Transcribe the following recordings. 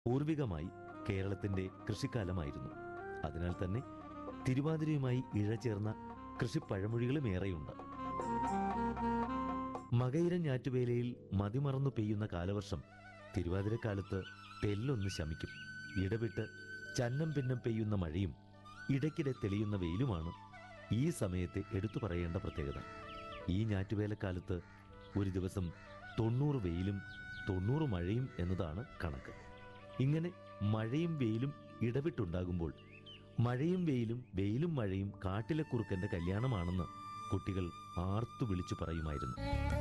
പൂർവികമായി കേരളത്തിന്റെ കൃഷിക്കാലമായിരുന്നു അതിനാൽ തന്നെ തിരുവാതിരയുമായി ഇഴചേർന്ന കൃഷിപ്പഴമൊഴികളും ഏറെയുണ്ട് മകയിരം ഞാറ്റുവേലയിൽ മതിമറന്നു പെയ്യുന്ന കാലവർഷം തിരുവാതിരക്കാലത്ത് തെല്ലൊന്ന് ശമിക്കും ഇടവിട്ട് ചന്നം പിന്നം പെയ്യുന്ന മഴയും ഇടയ്ക്കിടെ തെളിയുന്ന വെയിലുമാണ് ഈ സമയത്തെ എടുത്തു പറയേണ്ട പ്രത്യേകത ഈ ഞാറ്റുവേലക്കാലത്ത് ഒരു ദിവസം തൊണ്ണൂറ് വെയിലും തൊണ്ണൂറ് മഴയും എന്നതാണ് കണക്ക് ഇങ്ങനെ മഴയും വെയിലും ഇടവിട്ടുണ്ടാകുമ്പോൾ മഴയും വെയിലും വെയിലും മഴയും കാട്ടിലെ കുറുക്കന്റെ കല്യാണമാണെന്ന് കുട്ടികൾ ആർത്തു വിളിച്ചു പറയുമായിരുന്നു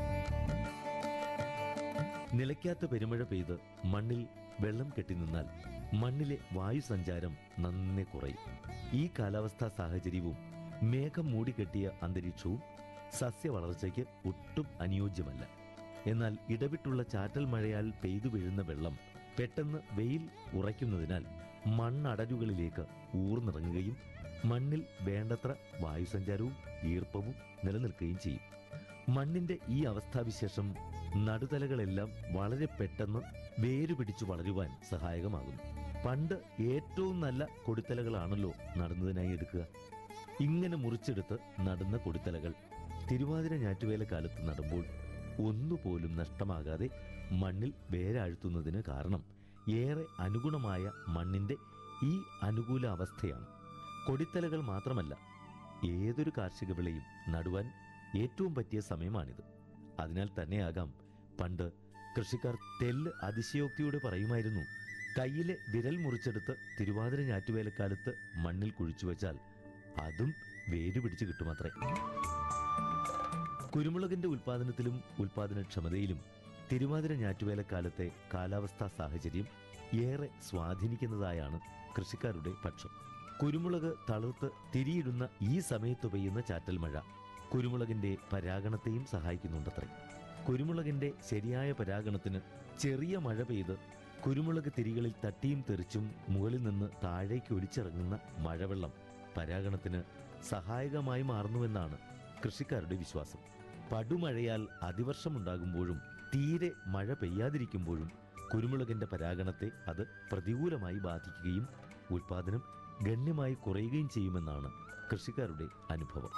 നിലയ്ക്കാത്ത പെരുമഴ പെയ്ത് മണ്ണിൽ വെള്ളം കെട്ടി നിന്നാൽ മണ്ണിലെ വായുസഞ്ചാരം നന്നെ കുറയും ഈ കാലാവസ്ഥാ സാഹചര്യവും മേഘം മൂടിക്കെട്ടിയ അന്തരീക്ഷവും സസ്യവളർച്ചയ്ക്ക് ഒട്ടും അനുയോജ്യമല്ല എന്നാൽ ഇടവിട്ടുള്ള ചാറ്റൽ മഴയാൽ പെയ്തു വീഴുന്ന വെള്ളം പെട്ടെന്ന് വെയിൽ ഉറയ്ക്കുന്നതിനാൽ മണ്ണടരുകളിലേക്ക് ഊർന്നിറങ്ങുകയും മണ്ണിൽ വേണ്ടത്ര വായുസഞ്ചാരവും ഈർപ്പവും നിലനിൽക്കുകയും ചെയ്യും മണ്ണിന്റെ ഈ അവസ്ഥാവിശേഷം നടുതലകളെല്ലാം വളരെ പെട്ടെന്ന് വേരുപിടിച്ചു വളരുവാൻ സഹായകമാകുന്നു പണ്ട് ഏറ്റവും നല്ല കൊടിത്തലകളാണല്ലോ നടുന്നതിനായി എടുക്കുക ഇങ്ങനെ മുറിച്ചെടുത്ത് നടുന്ന കൊടിത്തലകൾ തിരുവാതിര ഞാറ്റുവേല കാലത്ത് നടുമ്പോൾ ഒന്നുപോലും നഷ്ടമാകാതെ മണ്ണിൽ വേരാഴ്ത്തുന്നതിന് കാരണം ഏറെ അനുഗുണമായ മണ്ണിന്റെ ഈ അനുകൂല അവസ്ഥയാണ് കൊടിത്തലകൾ മാത്രമല്ല ഏതൊരു കാർഷിക വിളയും നടുവാൻ ഏറ്റവും പറ്റിയ സമയമാണിത് അതിനാൽ തന്നെയാകാം പണ്ട് കൃഷിക്കാർ തെല്ല് അതിശയോക്തിയോടെ പറയുമായിരുന്നു കയ്യിലെ വിരൽ മുറിച്ചെടുത്ത് തിരുവാതിര ഞാറ്റുവേലക്കാലത്ത് മണ്ണിൽ കുഴിച്ചു വെച്ചാൽ അതും വേരുപിടിച്ച് കിട്ടുമത്രേ കുരുമുളകിന്റെ ഉൽപാദനത്തിലും ഉൽപാദനക്ഷമതയിലും തിരുവാതിര ഞാറ്റുവേലക്കാലത്തെ കാലാവസ്ഥാ സാഹചര്യം ഏറെ സ്വാധീനിക്കുന്നതായാണ് കൃഷിക്കാരുടെ പക്ഷം കുരുമുളക് തളിർത്ത് തിരിയിടുന്ന ഈ സമയത്ത് പെയ്യുന്ന ചാറ്റൽ മഴ കുരുമുളകിന്റെ പരാഗണത്തെയും സഹായിക്കുന്നുണ്ടത്രേ കുരുമുളകിന്റെ ശരിയായ പരാഗണത്തിന് ചെറിയ മഴ പെയ്ത് കുരുമുളക് തിരികളിൽ തട്ടിയും തെറിച്ചും മുകളിൽ നിന്ന് താഴേക്ക് ഒലിച്ചിറങ്ങുന്ന മഴവെള്ളം പരാഗണത്തിന് സഹായകമായി മാറുന്നുവെന്നാണ് കൃഷിക്കാരുടെ വിശ്വാസം പടുമഴയാൽ അതിവർഷമുണ്ടാകുമ്പോഴും തീരെ മഴ പെയ്യാതിരിക്കുമ്പോഴും കുരുമുളകിന്റെ പരാഗണത്തെ അത് പ്രതികൂലമായി ബാധിക്കുകയും ഉൽപാദനം ഗണ്യമായി കുറയുകയും ചെയ്യുമെന്നാണ് കൃഷിക്കാരുടെ അനുഭവം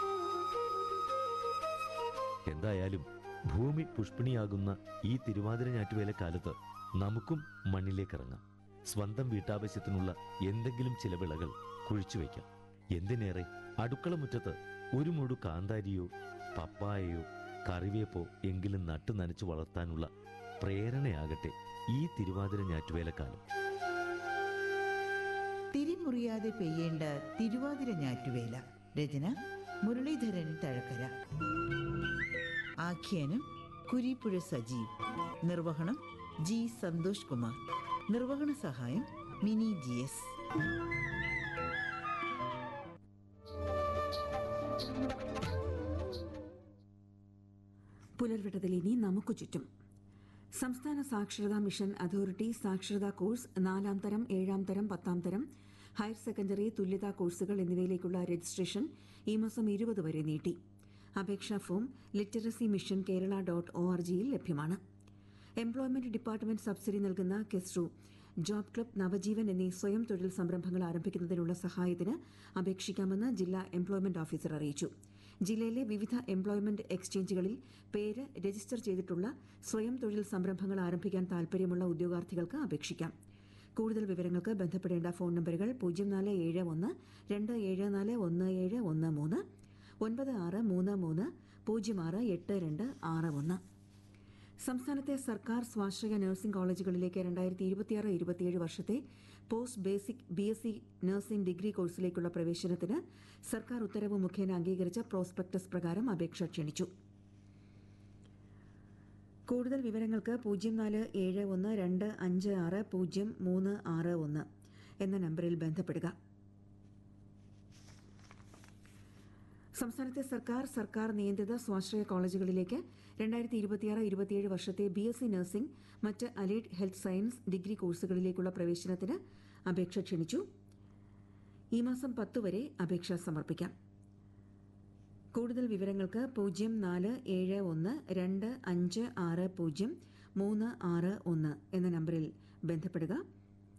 എന്തായാലും ഭൂമി പുഷ്പിണിയാകുന്ന ഈ തിരുവാതിര ഞാറ്റുവേലക്കാലത്ത് നമുക്കും മണ്ണിലേക്കിറങ്ങാം സ്വന്തം വീട്ടാവശ്യത്തിനുള്ള എന്തെങ്കിലും ചില വിളകൾ കുഴിച്ചു വയ്ക്കാം എന്തിനേറെ അടുക്കള മുറ്റത്ത് ഒരു മുഴു കാന്താരിയോ പപ്പായയോ കറിവേപ്പോ എങ്കിലും നട്ടു നനച്ചു വളർത്താനുള്ള പ്രേരണയാകട്ടെ ഈ തിരുവാതിര ഞാറ്റുവേലക്കാലം തിരിമുറിയാതെ പെയ്യേണ്ട തിരുവാതിര ഞാറ്റുവേല രചന മുരളീധരൻ തഴക്കര ആഖ്യാനം കുരിപ്പുഴ സജീവ് നിർവഹണം ജി സന്തോഷ് കുമാർ നിർവഹണ സഹായം മിനി ജി എസ് പുലർവിട്ടതിൽ ഇനി നമുക്ക് ചുറ്റും സംസ്ഥാന സാക്ഷരതാ മിഷൻ അതോറിറ്റി സാക്ഷരതാ കോഴ്സ് നാലാം തരം ഏഴാം തരം പത്താം തരം ഹയർ സെക്കൻഡറി തുല്യതാ കോഴ്സുകൾ എന്നിവയിലേക്കുള്ള രജിസ്ട്രേഷൻ ഈ മാസം ഇരുപത് വരെ നീട്ടി അപേക്ഷാ form literacy mission Kerala dot O R ജിയിൽ ലഭ്യമാണ് എംപ്ലോയ്മെന്റ് ഡിപ്പാർട്ട്മെന്റ് സബ്സിഡി നൽകുന്ന കെസ്റു ജോബ് ക്ലബ് നവജീവൻ എന്നീ സ്വയം തൊഴിൽ സംരംഭങ്ങൾ ആരംഭിക്കുന്നതിനുള്ള സഹായത്തിന് അപേക്ഷിക്കാമെന്ന് ജില്ലാ എംപ്ലോയ്മെന്റ് ഓഫീസർ അറിയിച്ചു ജില്ലയിലെ വിവിധ എംപ്ലോയ്മെന്റ് എക്സ്ചേഞ്ചുകളിൽ പേര് രജിസ്റ്റർ ചെയ്തിട്ടുള്ള സ്വയം തൊഴിൽ സംരംഭങ്ങൾ ആരംഭിക്കാൻ താൽപര്യമുള്ള ഉദ്യോഗാർത്ഥികൾക്ക് അപേക്ഷിക്കാം കൂടുതൽ വിവരങ്ങൾക്ക് ബന്ധപ്പെടേണ്ട ഫോൺ നമ്പറുകൾ പൂജ്യം നാല് ഏഴ് ഒന്ന് രണ്ട് ഏഴ് നാല് ഒന്ന് ഏഴ് ഒന്ന് മൂന്ന് ഒൻപത് ആറ് മൂന്ന് മൂന്ന് പൂജ്യം ആറ് എട്ട് രണ്ട് ആറ് ഒന്ന് സംസ്ഥാനത്തെ സർക്കാർ സ്വാശ്രയ നഴ്സിംഗ് കോളേജുകളിലേക്ക് രണ്ടായിരത്തി ഇരുപത്തിയാറ് ഇരുപത്തിയേഴ് വർഷത്തെ post basic B S C nursing degree കോഴ്സിലേക്കുള്ള പ്രവേശനത്തിന് സർക്കാർ ഉത്തരവ് മുഖേന അംഗീകരിച്ച പ്രോസ്പെക്ടസ് പ്രകാരം അപേക്ഷ ക്ഷണിച്ചു കൂടുതൽ വിവരങ്ങൾക്ക് പൂജ്യം നാല് ഏഴ് ഒന്ന് രണ്ട് അഞ്ച് ആറ് പൂജ്യം മൂന്ന് ആറ് ഒന്ന് എന്ന നമ്പറിൽ ബന്ധപ്പെടുക സംസ്ഥാനത്തെ സർക്കാർ സർക്കാർ നിയന്ത്രിത സ്വാശ്രയ കോളേജുകളിലേക്ക് രണ്ടായിരത്തി ഇരുപത്തിയാറ് ഇരുപത്തിയേഴ് വർഷത്തെ ബി എസ് സി നഴ്സിംഗ് മറ്റ് അലൈഡ് ഹെൽത്ത് സയൻസ് ഡിഗ്രി കോഴ്സുകളിലേക്കുള്ള പ്രവേശനത്തിന് അപേക്ഷ ക്ഷണിച്ചു ഈ മാസം പത്ത് വരെ അപേക്ഷ സമർപ്പിക്കാം കൂടുതൽ വിവരങ്ങൾക്ക് പൂജ്യം നാല് ഏഴ് ഒന്ന് രണ്ട് അഞ്ച് ആറ് പൂജ്യം മൂന്ന് ആറ് ഒന്ന് എന്ന നമ്പറിൽ ബന്ധപ്പെടുക